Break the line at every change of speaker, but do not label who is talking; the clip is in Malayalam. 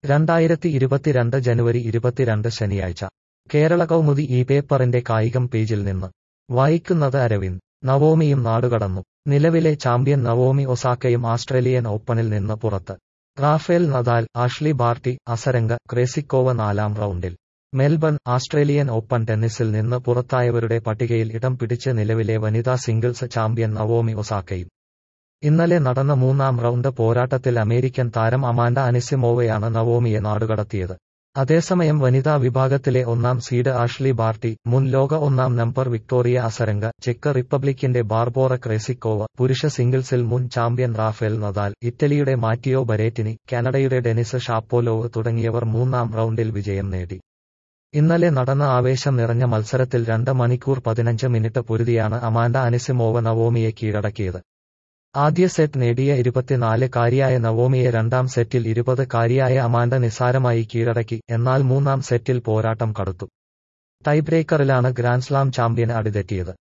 രണ്ടായിരത്തി ഇരുപത്തിരണ്ട് ജനുവരി ഇരുപത്തിരണ്ട് ശനിയാഴ്ച കേരള കൗമുദി ഈ പേപ്പറിന്റെ കായികം പേജിൽ നിന്ന് വായിക്കുന്നത് അരവിന്ദ് നവോമിയും നാടുകടന്നു നിലവിലെ ചാമ്പ്യൻ നവോമി ഒസാക്കയും ആസ്ട്രേലിയൻ ഓപ്പണിൽ നിന്ന് പുറത്ത് Rafael Nadal Ashleigh Barty Azarenka Krejcikova നാലാം റൗണ്ടിൽ മെൽബൺ ആസ്ട്രേലിയൻ ഓപ്പൺ ടെന്നീസിൽ നിന്ന് പുറത്തായവരുടെ പട്ടികയിൽ ഇടം പിടിച്ച് നിലവിലെ വനിതാ സിംഗിൾസ് ചാമ്പ്യൻ നവോമി ഒസാക്കയും ഇന്നലെ നടന്ന മൂന്നാം റൗണ്ട് പോരാട്ടത്തിൽ അമേരിക്കൻ താരം അമാൻഡ അനിസിമോവയാണ് നവോമിയെ നാടുകടത്തിയത് അതേസമയം വനിതാ വിഭാഗത്തിലെ ഒന്നാം സീഡ് ആഷ്ലി ബാർട്ടി മുൻ ലോക ഒന്നാം നമ്പർ വിക്ടോറിയ അസരംഗ ചെക്ക് റിപ്പബ്ലിക്കിന്റെ ബാർബോറ ക്രേസിക്കോവ പുരുഷ സിംഗിൾസിൽ മുൻ ചാമ്പ്യൻ റാഫേൽ നദാൽ ഇറ്റലിയുടെ മാറ്റിയോ ബരേറ്റിനി കാനഡയുടെ ഡെനിസ് ഷാപ്പോലോവ് തുടങ്ങിയവർ മൂന്നാം റൗണ്ടിൽ വിജയം നേടി ഇന്നലെ നടന്ന ആവേശം നിറഞ്ഞ മത്സരത്തിൽ രണ്ട് മണിക്കൂർ പതിനഞ്ച് മിനിറ്റ് പൊരുതിയാണ് അമാൻഡ അനിസിമോവ നവോമിയെ കീഴടക്കിയത് ആദ്യ സെറ്റ് നേടിയ ഇരുപത്തിനാല് കാരിയായ നവോമിയെ രണ്ടാം സെറ്റിൽ ഇരുപത് കാരിയായ അമാൻഡ നിസാരമായി കീഴടക്കി എന്നാൽ മൂന്നാം സെറ്റിൽ പോരാട്ടം കടുത്തു ടൈബ്രേക്കറിലാണ് ഗ്രാൻഡ്സ്ലാം ചാമ്പ്യന് അടിതെറ്റിയത്